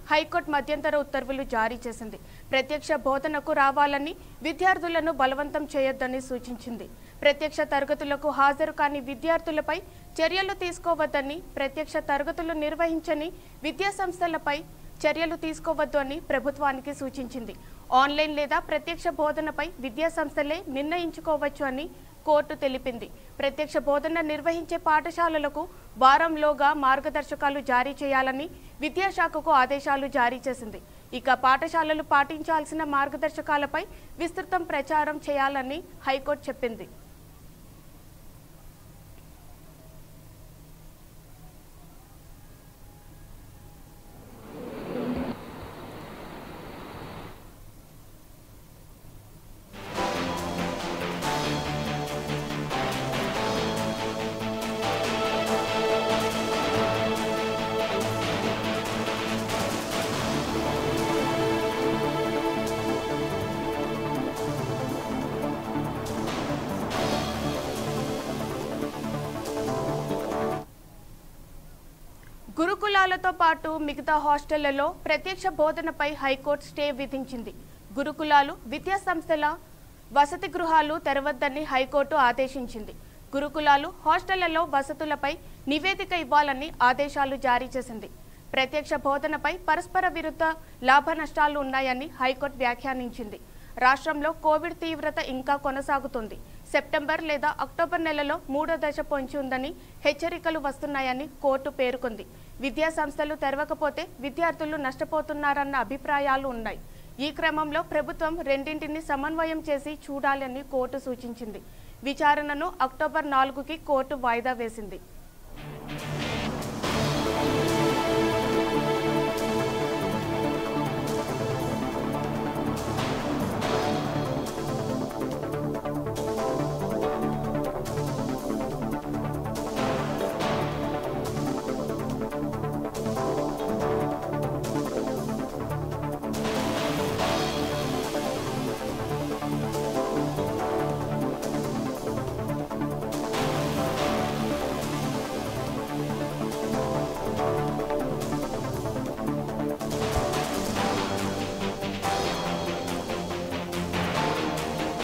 high court మధ్యంతర ఉత్తర్వులు జారీ చేసింది ప్రత్యక్ష బోధనకు రావాలని విద్యార్థులను బలవంతం చేయొద్దని సూచించింది ప్రత్యక్ష తరగతులకు హాజరు కాని విద్యార్థులపై చర్యలు తీసుకోవద్దని ప్రత్యక్ష తరగతులు నిర్వహించని విద్యా సంస్థలపై చర్యలు తీసుకోవద్దు అని ప్రభుత్వానికి సూచించింది ఆన్లైన్ లేదా ప్రత్యక్ష బోధనపై విద్యా సంస్థలే నిర్ణయించుకోవచ్చు అని కోర్టు తెలిపింది ప్రత్యక్ష బోధన నిర్వహించే పాఠశాలలకు వారంలోగా మార్గదర్శకాలు జారీ చేయాలని విద్యాశాఖకు ఆదేశాలు జారీ చేసింది ఇక పాఠశాలలు పాటించాల్సిన మార్గదర్శకాలపై విస్తృతం ప్రచారం చేయాలని హైకోర్టు చెప్పింది గురుకులాలతో పాటు మిగతా హాస్టళ్లలో ప్రత్యక్ష బోధనపై హైకోర్టు స్టే విధించింది గురుకులాలు విద్యా సంస్థల వసతి గృహాలు తెరవద్దని హైకోర్టు ఆదేశించింది గురుకులాలు హాస్టళ్లలో వసతులపై నివేదిక ఇవ్వాలని ఆదేశాలు జారీ చేసింది ప్రత్యక్ష బోధనపై పరస్పర విరుద్ధ లాభ నష్టాలు ఉన్నాయని హైకోర్టు వ్యాఖ్యానించింది రాష్ట్రంలో కోవిడ్ తీవ్రత ఇంకా కొనసాగుతుంది సెప్టెంబర్ లేదా అక్టోబర్ నెలలో మూడో దశ పొంచి ఉందని హెచ్చరికలు వస్తున్నాయని కోర్టు పేర్కొంది విద్యా సంస్థలు తెరవకపోతే విద్యార్థులు నష్టపోతున్నారన్న అభిప్రాయాలు ఉన్నాయి ఈ క్రమంలో ప్రభుత్వం రెండింటిని సమన్వయం చేసి చూడాలని కోర్టు సూచించింది విచారణను అక్టోబర్ నాలుగుకి కోర్టు వాయిదా వేసింది